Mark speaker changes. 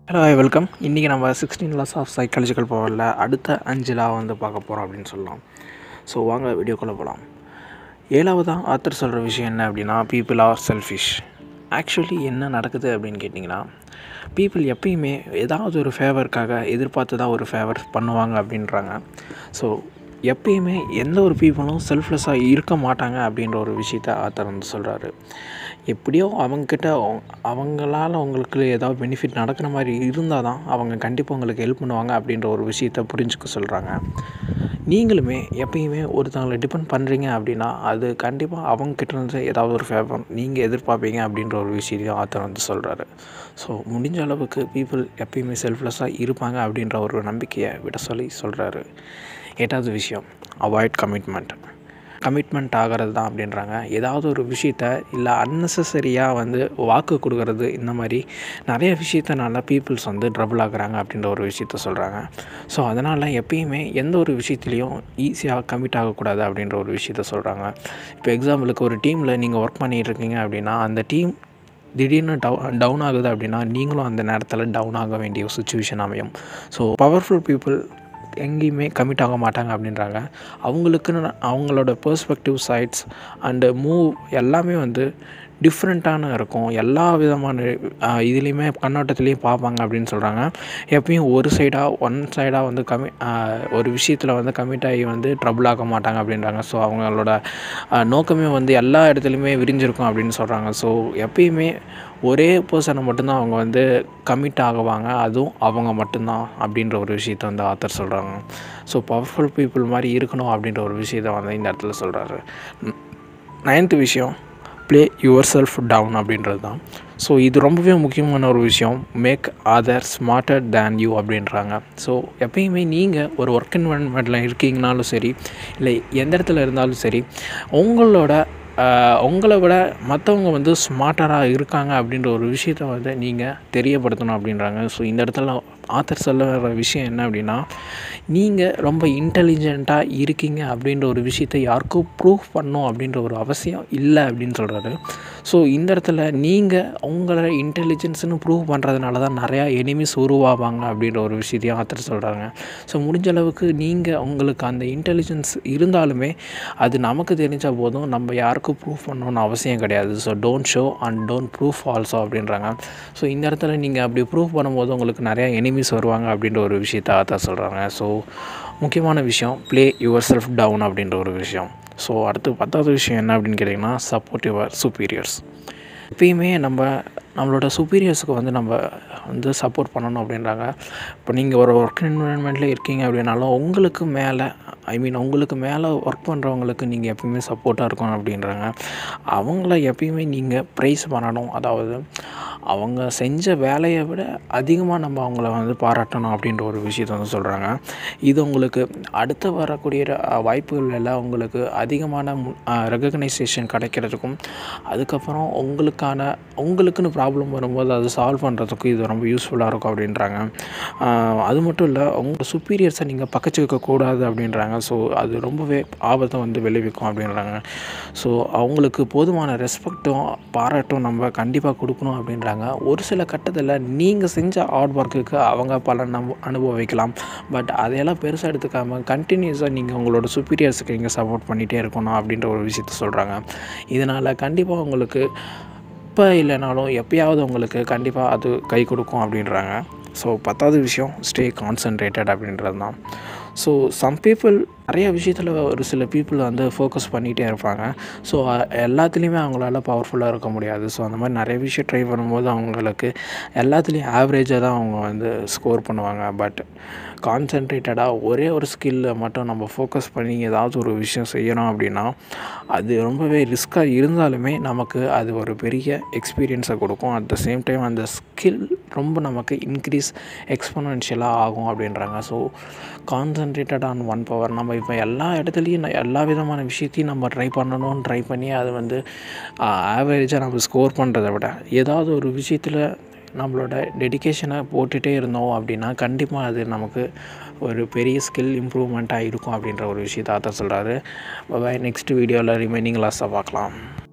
Speaker 1: hello welcome இன்றைக்கி நம்ம sixteen loss of psychological பவரில் அடுத்த அஞ்சு லா வந்து பார்க்க போகிறோம் அப்படின்னு சொல்லலாம் ஸோ வாங்க வீடியோக்குள்ளே போகலாம் ஏழாவதாக ஆத்தர் சொல்கிற விஷயம் என்ன அப்படின்னா பீப்புள் ஆர் செல்ஃபிஷ் ஆக்சுவலி என்ன நடக்குது அப்படின்னு கேட்டிங்கன்னா பீப்புள் எப்பயுமே ஏதாவது ஒரு ஃபேவருக்காக எதிர்பார்த்து தான் ஒரு ஃபேவர் பண்ணுவாங்க அப்படின்றாங்க ஸோ எப்பயுமே எந்த ஒரு பீப்புளும் செல்ஃப்லெஸ்ஸாக இருக்க மாட்டாங்க அப்படின்ற ஒரு விஷயத்த ஆத்தர் வந்து சொல்கிறாரு எப்படியோ அவங்கக்கிட்ட அவங்களால உங்களுக்கு ஏதாவது பெனிஃபிட் நடக்கிற மாதிரி இருந்தால் தான் அவங்க கண்டிப்பாக உங்களுக்கு ஹெல்ப் பண்ணுவாங்க அப்படின்ற ஒரு விஷயத்த புரிஞ்சுக்க சொல்கிறாங்க நீங்களுமே எப்பயுமே ஒருத்தவங்களை டிபெண்ட் பண்ணுறீங்க அப்படின்னா அது கண்டிப்பாக அவங்கக்கிட்ட இருந்து ஏதாவது ஒரு ஃபேவர் நீங்கள் எதிர்பார்ப்பீங்க அப்படின்ற ஒரு விஷயத்தையும் ஆத்தர் வந்து சொல்கிறாரு ஸோ முடிஞ்ச அளவுக்கு பீப்புள் எப்பயுமே செல்ஃப்லெஸ்ஸாக இருப்பாங்க அப்படின்ற ஒரு நம்பிக்கையை விட சொல்லி சொல்கிறாரு எட்டாவது விஷயம் அவாய்ட் கமிட்மெண்ட் கமிட்மெண்ட் ஆகிறது தான் அப்படின்றாங்க ஏதாவது ஒரு விஷயத்த இல்லை அன்னெசரியாக வந்து வாக்கு கொடுக்கறது இந்த மாதிரி நிறைய விஷயத்தனால பீப்புள்ஸ் வந்து ட்ரபிள் ஆகுறாங்க அப்படின்ற ஒரு விஷயத்த சொல்கிறாங்க ஸோ அதனால் எப்பயுமே எந்த ஒரு விஷயத்துலையும் ஈஸியாக கமிட் ஆகக்கூடாது அப்படின்ற ஒரு விஷயத்த சொல்கிறாங்க இப்போ எக்ஸாம்பிளுக்கு ஒரு டீமில் நீங்கள் ஒர்க் பண்ணிகிட்டு இருக்கீங்க அப்படின்னா அந்த டீம் திடீர்னு டவு டவுன் ஆகுது அப்படின்னா நீங்களும் அந்த நேரத்தில் டவுன் ஆக வேண்டிய ஒரு சுச்சுவேஷன் அமையும் ஸோ பவர்ஃபுல் பீப்புள் எங்கேயுமே கமிட் ஆக மாட்டாங்க அப்படின்றாங்க அவங்களுக்குன்னு அவங்களோட பெர்ஸ்பெக்டிவ் சைட்ஸ் அண்டு மூவ் எல்லாமே வந்து டிஃப்ரெண்ட்டான இருக்கும் எல்லா விதமான இதுலேயுமே கண்ணோட்டத்துலேயும் பார்ப்பாங்க அப்படின்னு சொல்கிறாங்க எப்பயும் ஒரு சைடாக ஒன் சைடாக வந்து கமி ஒரு விஷயத்தில் வந்து கமிட் ஆகி வந்து ட்ரபுள் ஆக மாட்டாங்க அப்படின்றாங்க ஸோ அவங்களோட நோக்கமே வந்து எல்லா இடத்துலையுமே விரிஞ்சிருக்கும் அப்படின்னு சொல்கிறாங்க ஸோ எப்பயுமே ஒரே பர்சனை மட்டும்தான் அவங்க வந்து கமிட் ஆகுவாங்க அதுவும் அவங்க மட்டும்தான் அப்படின்ற ஒரு விஷயத்த வந்து ஆத்தர் சொல்கிறாங்க ஸோ பவர்ஃபுல் பீப்புள் மாதிரி இருக்கணும் அப்படின்ற ஒரு விஷயத்த வந்து இந்த இடத்துல சொல்கிறாரு நைன்த்து விஷயம் ப்ளே யுவர் செல்ஃப் டவுன் அப்படின்றது தான் ஸோ இது ரொம்பவே முக்கியமான ஒரு விஷயம் make other smarter than you அப்படின்றாங்க ஸோ எப்பயுமே நீங்கள் ஒரு ஒர்க் என்வரன்மெண்ட்டில் இருக்கீங்கனாலும் சரி இல்லை எந்த இடத்துல இருந்தாலும் சரி உங்களோட உங்களை விட மற்றவங்க வந்து ஸ்மார்ட்டராக இருக்காங்க அப்படின்ற ஒரு விஷயத்த வந்து நீங்கள் தெரியப்படுத்தணும் அப்படின்றாங்க ஸோ இந்த இடத்துல ஆத்தர் சொல்ல வர விஷயம் என்ன அப்படின்னா நீங்கள் ரொம்ப இன்டெலிஜெண்ட்டாக இருக்கீங்க அப்படின்ற ஒரு விஷயத்த யாருக்கும் ப்ரூவ் பண்ணும் அப்படின்ற ஒரு அவசியம் இல்லை அப்படின்னு சொல்கிறாரு ஸோ இந்த இடத்துல நீங்கள் உங்களை இன்டெலிஜென்ஸ்னு ப்ரூவ் பண்ணுறதுனால தான் நிறையா எனிமிஸ் உருவாவாங்க அப்படின்ற ஒரு விஷயத்தையும் ஆத்தர் சொல்கிறாங்க ஸோ முடிஞ்ச அளவுக்கு நீங்கள் உங்களுக்கு அந்த இன்டெலிஜென்ஸ் இருந்தாலுமே அது நமக்கு தெரிஞ்சால் போதும் நம்ம யாருக்கும் ப்ரூவ் பண்ணணும்னு அவசியம் கிடையாது so don't show and don't proof also அப்படின்றாங்க ஸோ இந்த இடத்துல நீங்கள் அப்படி ப்ரூவ் பண்ணும்போது உங்களுக்கு நிறையா எனிமிஸ் வருவாங்க அப்படின்ற ஒரு விஷயத்த ஆத்தர் சொல்கிறாங்க ஸோ முக்கியமான விஷயம் ப்ளே யுவர் செல்ஃப் டவுன் அப்படின்ற ஒரு விஷயம் ஸோ அடுத்து பத்தாவது விஷயம் என்ன அப்படின்னு கேட்டிங்கன்னா சப்போர்ட் யுவர் சுப்பீரியர்ஸ் எப்பயுமே நம்ம நம்மளோட சுப்பீரியர்ஸுக்கு வந்து நம்ம வந்து சப்போர்ட் பண்ணணும் அப்படின்றாங்க இப்போ நீங்கள் ஒரு ஒர்க் என்வரன்மெண்ட்டில் இருக்கீங்க அப்படின்னாலும் உங்களுக்கு மேலே ஐ மீன் உங்களுக்கு மேலே ஒர்க் பண்ணுறவங்களுக்கு நீங்கள் எப்பயுமே சப்போர்ட்டாக இருக்கணும் அப்படின்றாங்க அவங்கள எப்பயுமே நீங்கள் ப்ரைஸ் பண்ணணும் அதாவது அவங்க செஞ்ச வேலையை விட அதிகமாக நம்ம அவங்கள வந்து பாராட்டணும் அப்படின்ற ஒரு விஷயத்த வந்து சொல்கிறாங்க இது உங்களுக்கு அடுத்து வரக்கூடிய வாய்ப்புகள் எல்லாம் உங்களுக்கு அதிகமான ரெகக்னைசேஷன் கிடைக்கிறதுக்கும் அதுக்கப்புறம் உங்களுக்கான உங்களுக்குன்னு ப்ராப்ளம் வரும்போது அது சால்வ் பண்ணுறதுக்கும் இது ரொம்ப யூஸ்ஃபுல்லாக இருக்கும் அப்படின்றாங்க அது மட்டும் இல்லை உங்கள் சுப்பீரியர்ஸை நீங்கள் பக்கச்சு வைக்கக்கூடாது அப்படின்றாங்க ஸோ அது ரொம்பவே ஆபத்தை வந்து விளைவிக்கும் அப்படின்றாங்க ஸோ அவங்களுக்கு போதுமான ரெஸ்பெக்ட்டும் பாராட்டும் நம்ம கண்டிப்பாக கொடுக்கணும் அப்படின்றாங்க ஒரு சில கட்டத்தில் நீங்கள் செஞ்ச ஹார்ட் ஒர்க்குக்கு அவங்க பல நம் அனுபவிக்கலாம் பட் அதையெல்லாம் பெருசாக எடுத்துக்காமல் கண்டினியூஸாக நீங்கள் உங்களோட சுப்பீரியர்ஸுக்கு நீங்கள் சப்போர்ட் பண்ணிகிட்டே இருக்கணும் அப்படின்ற ஒரு விஷயத்த சொல்கிறாங்க இதனால் கண்டிப்பாக உங்களுக்கு இப்போ இல்லைனாலும் எப்பயாவது உங்களுக்கு கண்டிப்பாக அது கை கொடுக்கும் அப்படின்றாங்க ஸோ பத்தாவது விஷயம் ஸ்டே கான்சன்ட்ரேட்டட் அப்படின்றது தான் ஸோ சம் பீப்புள் நிறைய விஷயத்தில் ஒரு சில பீப்புள் வந்து ஃபோக்கஸ் பண்ணிகிட்டே இருப்பாங்க ஸோ எல்லாத்துலேயுமே அவங்களால பவர்ஃபுல்லாக இருக்க முடியாது ஸோ அந்த மாதிரி நிறைய விஷயம் ட்ரை பண்ணும்போது அவங்களுக்கு எல்லாத்துலேயும் ஆவரேஜாக தான் அவங்க வந்து ஸ்கோர் பண்ணுவாங்க பட் கான்சன்ட்ரேட்டடாக ஒரே ஒரு ஸ்கில்லை மட்டும் நம்ம ஃபோக்கஸ் பண்ணி ஏதாவது ஒரு விஷயம் செய்யணும் அப்படின்னா அது ரொம்பவே ரிஸ்க்காக இருந்தாலுமே நமக்கு அது ஒரு பெரிய எக்ஸ்பீரியன்ஸை கொடுக்கும் அட் த சேம் டைம் அந்த ஸ்கில் ரொம்ப நமக்கு இன்க்ரீஸ் எக்ஸ்பொனன்ஷியலாக ஆகும் அப்படின்றாங்க so concentrated on one power நம்ம இப்போ எல்லா இடத்துலையும் எல்லா விதமான விஷயத்தையும் நம்ம ட்ரை பண்ணணும்னு ட்ரை பண்ணி அது வந்து ஆவரேஜாக நம்ம ஸ்கோர் பண்ணுறத விட ஏதாவது ஒரு விஷயத்தில் நம்மளோட டெடிக்கேஷனை போட்டுகிட்டே இருந்தோம் அப்படின்னா கண்டிப்பாக அது நமக்கு ஒரு பெரிய ஸ்கில் இம்ப்ரூவ்மெண்ட்டாக இருக்கும் அப்படின்ற ஒரு விஷயத்தை ஆத்தர் சொல்கிறாரு பாய் நெக்ஸ்ட் வீடியோவில் ரிமைனிங் லாஸை பார்க்கலாம்